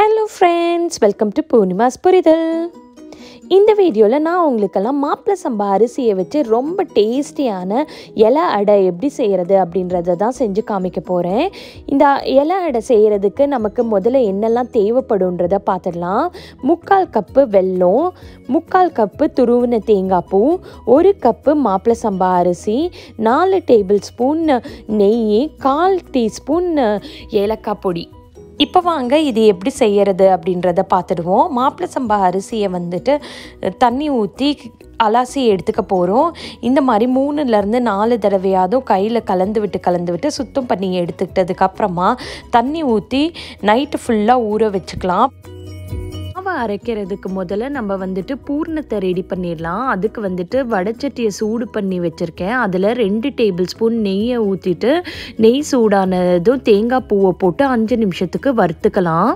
hello friends welcome to Poornima's புரிதல் இந்த வீடியோவில் நான் உங்களுக்கெல்லாம் மாப்பிள்ளை சம்பா அரிசியை வச்சு ரொம்ப டேஸ்டியான இலை அடை எப்படி செய்கிறது அப்படின்றத தான் செஞ்சு காமிக்க போகிறேன் இந்த இலை அடை செய்கிறதுக்கு நமக்கு முதல்ல என்னெல்லாம் தேவைப்படுன்றத பார்த்துடலாம் முக்கால் கப்பு வெல்லம் முக்கால் கப்பு துருவின தேங்காய் பூ ஒரு கப்பு மாப்பிள்ளை சம்பா அரிசி நாலு டேபிள் ஸ்பூன் நெய் கால் டீஸ்பூன் ஏலக்காய் பொடி இப்போ வாங்க இது எப்படி செய்யறது அப்படின்றத பார்த்துடுவோம் மாப்பிள்ளை சம்பா அரிசியை வந்துட்டு தண்ணி ஊற்றி அலாசி எடுத்துக்க போகிறோம் இந்த மாதிரி மூணுலேருந்து நாலு தடவையாதும் கையில் கலந்து விட்டு கலந்து விட்டு சுத்தம் பண்ணி எடுத்துக்கிட்டதுக்கு அப்புறமா தண்ணி ஊற்றி நைட்டு ஃபுல்லாக ஊற வச்சுக்கலாம் மாவை அரைக்கிறதுக்கு முதல்ல நம்ம வந்துட்டு பூர்ணத்தை ரெடி பண்ணிடலாம் அதுக்கு வந்துட்டு வடைச்சட்டியை சூடு பண்ணி வச்சுருக்கேன் அதில் ரெண்டு டேபிள் ஸ்பூன் நெய்யை ஊற்றிட்டு நெய் சூடானதும் தேங்காய் பூவை போட்டு அஞ்சு நிமிஷத்துக்கு வறுத்துக்கலாம்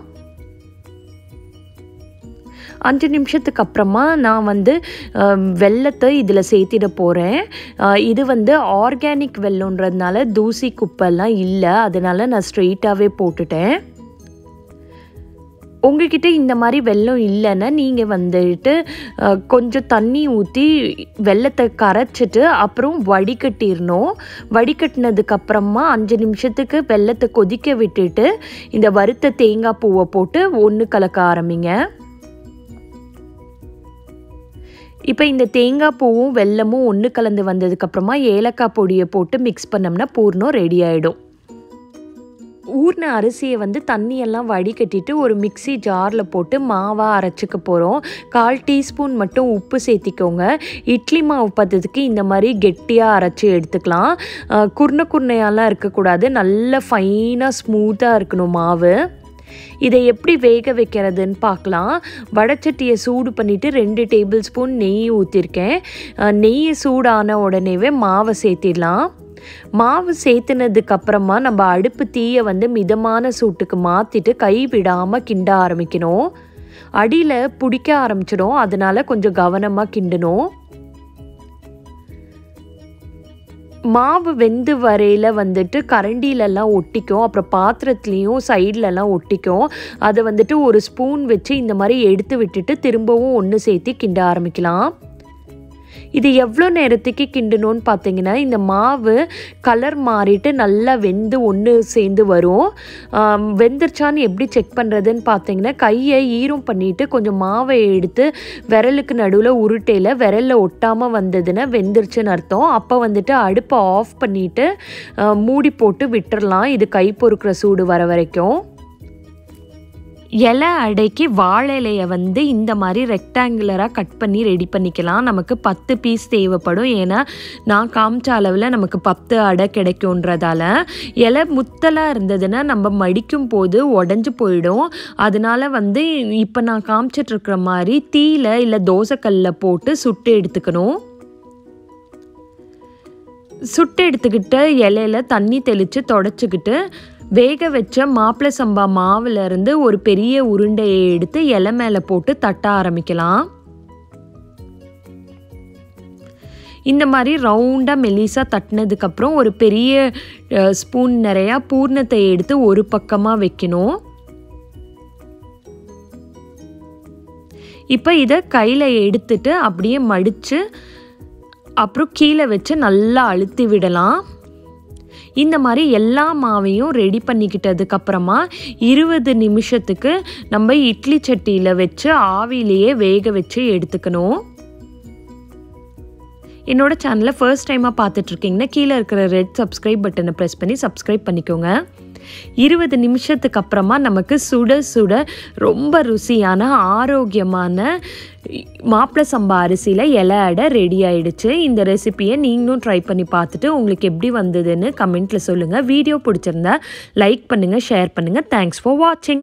அஞ்சு நிமிஷத்துக்கு அப்புறமா நான் வந்து வெள்ளத்தை இதில் சேர்த்திட போகிறேன் இது வந்து ஆர்கானிக் வெள்ளன்றதுனால தூசி குப்பெல்லாம் இல்லை அதனால் நான் ஸ்ட்ரெயிட்டாகவே போட்டுட்டேன் உங்ககிட்ட இந்த மாதிரி வெள்ளம் இல்லைன்னா நீங்கள் வந்துட்டு கொஞ்சம் தண்ணி ஊற்றி வெள்ளத்தை கரைச்சிட்டு அப்புறம் வடிகட்டிடணும் வடிகட்டினதுக்கப்புறமா அஞ்சு நிமிஷத்துக்கு வெள்ளத்தை கொதிக்க விட்டுட்டு இந்த வறுத்த தேங்காய் பூவை போட்டு ஒன்று கலக்க ஆரம்பிங்க இப்போ இந்த தேங்காய் பூவும் வெல்லமும் ஒன்று கலந்து வந்ததுக்கப்புறமா ஏலக்காய் பொடியை போட்டு மிக்ஸ் பண்ணோம்னா பூர்ணம் ரெடி ஆகிடும் ஊர்ன அரிசியை வந்து தண்ணியெல்லாம் வடிகட்டிட்டு ஒரு மிக்சி ஜாரில் போட்டு மாவாக அரைச்சிக்க போகிறோம் கால் டீஸ்பூன் மட்டும் உப்பு சேர்த்திக்கோங்க இட்லி மாவு பத்ததுக்கு இந்த மாதிரி கெட்டியாக அரைச்சி எடுத்துக்கலாம் குர்ண குர்ணையாலாம் இருக்கக்கூடாது நல்ல ஃபைனாக ஸ்மூத்தாக இருக்கணும் மாவு இதை எப்படி வேக வைக்கிறதுன்னு பார்க்கலாம் வடச்சட்டியை சூடு பண்ணிவிட்டு ரெண்டு டேபிள் ஸ்பூன் நெய் ஊற்றிருக்கேன் நெய் சூடான உடனேவே மாவை சேர்த்திடலாம் மாவு சேர்த்துனதுக்கு அப்புறமா நம்ம அடுப்பு தீயை வந்து மிதமான சூட்டுக்கு மாற்றிட்டு கை விடாமல் கிண்ட ஆரம்பிக்கணும் அடியில் பிடிக்க ஆரம்பிச்சிடும் அதனால கொஞ்சம் கவனமாக கிண்டணும் மாவு வெந்து வரையில் வந்துட்டு கரண்டிலெல்லாம் ஒட்டிக்கும் அப்புறம் பாத்திரத்துலேயும் சைட்லலாம் ஒட்டிக்கும் அதை வந்துட்டு ஒரு ஸ்பூன் வச்சு இந்த மாதிரி எடுத்து விட்டுட்டு திரும்பவும் ஒன்று சேர்த்து கிண்ட ஆரம்பிக்கலாம் இது எவ்வளோ நேரத்துக்கு கிண்டணும்னு பார்த்தீங்கன்னா இந்த மாவு கலர் மாறிட்டு நல்லா வெந்து ஒன்று சேர்ந்து வரும் வெந்துருச்சான்னு எப்படி செக் பண்ணுறதுன்னு பார்த்தீங்கன்னா கையை ஈரம் பண்ணிவிட்டு கொஞ்சம் மாவை எடுத்து விரலுக்கு நடுவில் உருட்டையில் விரலில் ஒட்டாமல் வந்ததுன்னா வெந்துருச்சுன்னு அர்த்தம் அப்போ வந்துட்டு அடுப்பை ஆஃப் பண்ணிவிட்டு மூடி போட்டு விட்டுறலாம் இது கை பொறுக்கிற சூடு வர வரைக்கும் இலை அடைக்கு வாழை இலையை வந்து இந்த மாதிரி ரெக்டாங்குலராக கட் பண்ணி ரெடி பண்ணிக்கலாம் நமக்கு பத்து பீஸ் தேவைப்படும் ஏன்னா நான் காமிச்ச அளவில் நமக்கு பத்து அடை கிடைக்குன்றதால இலை முத்தலாக இருந்ததுன்னா நம்ம மடிக்கும் போது உடஞ்சி போயிடும் அதனால வந்து இப்போ நான் காமிச்சிட்ருக்கிற மாதிரி தீயில் இல்லை தோசைக்கல்லில் போட்டு சுட்டு எடுத்துக்கணும் சுட்டு எடுத்துக்கிட்ட இலையில தண்ணி தெளித்து தொடச்சிக்கிட்டு வேக வச்ச மாப்பிள்ளை சம்பா மாவுலேருந்து ஒரு பெரிய உருண்டையை எடுத்து இலை மேலே போட்டு தட்ட ஆரம்பிக்கலாம் இந்த மாதிரி ரவுண்டாக மெலிசாக தட்டினதுக்கப்புறம் ஒரு பெரிய ஸ்பூன் நிறையா பூர்ணத்தை எடுத்து ஒரு பக்கமாக வைக்கணும் இப்போ இதை கையில் எடுத்துட்டு அப்படியே மடித்து அப்புறம் கீழே வச்சு நல்லா அழுத்தி விடலாம் இந்த மாதிரி எல்லா மாவையும் ரெடி பண்ணிக்கிட்டதுக்கப்புறமா இருபது நிமிஷத்துக்கு நம்ம இட்லி சட்டியில் வச்சு ஆவிலேயே வேக வச்சு எடுத்துக்கணும் என்னோட சேனலை ஃபர்ஸ்ட் டைமாக பார்த்துட்ருக்கீங்கன்னா கீழே இருக்கிற ரெட் சப்ஸ்கிரைப் பட்டனை ப்ரெஸ் பண்ணி சப்ஸ்கிரைப் பண்ணிக்கோங்க இருபது நிமிஷத்துக்கு அப்புறமா நமக்கு சுட சுட ரொம்ப ருசியான ஆரோக்கியமான மாப்பிள்ளை சம்பா அரிசியில் இலை அடை ரெடி ஆயிடுச்சு இந்த ரெசிப்பியை நீங்களும் ட்ரை பண்ணி பார்த்துட்டு உங்களுக்கு எப்படி வந்ததுன்னு கமெண்ட்டில் சொல்லுங்கள் வீடியோ பிடிச்சிருந்தா லைக் பண்ணுங்கள் ஷேர் பண்ணுங்கள் தேங்க்ஸ் ஃபார் வாட்சிங்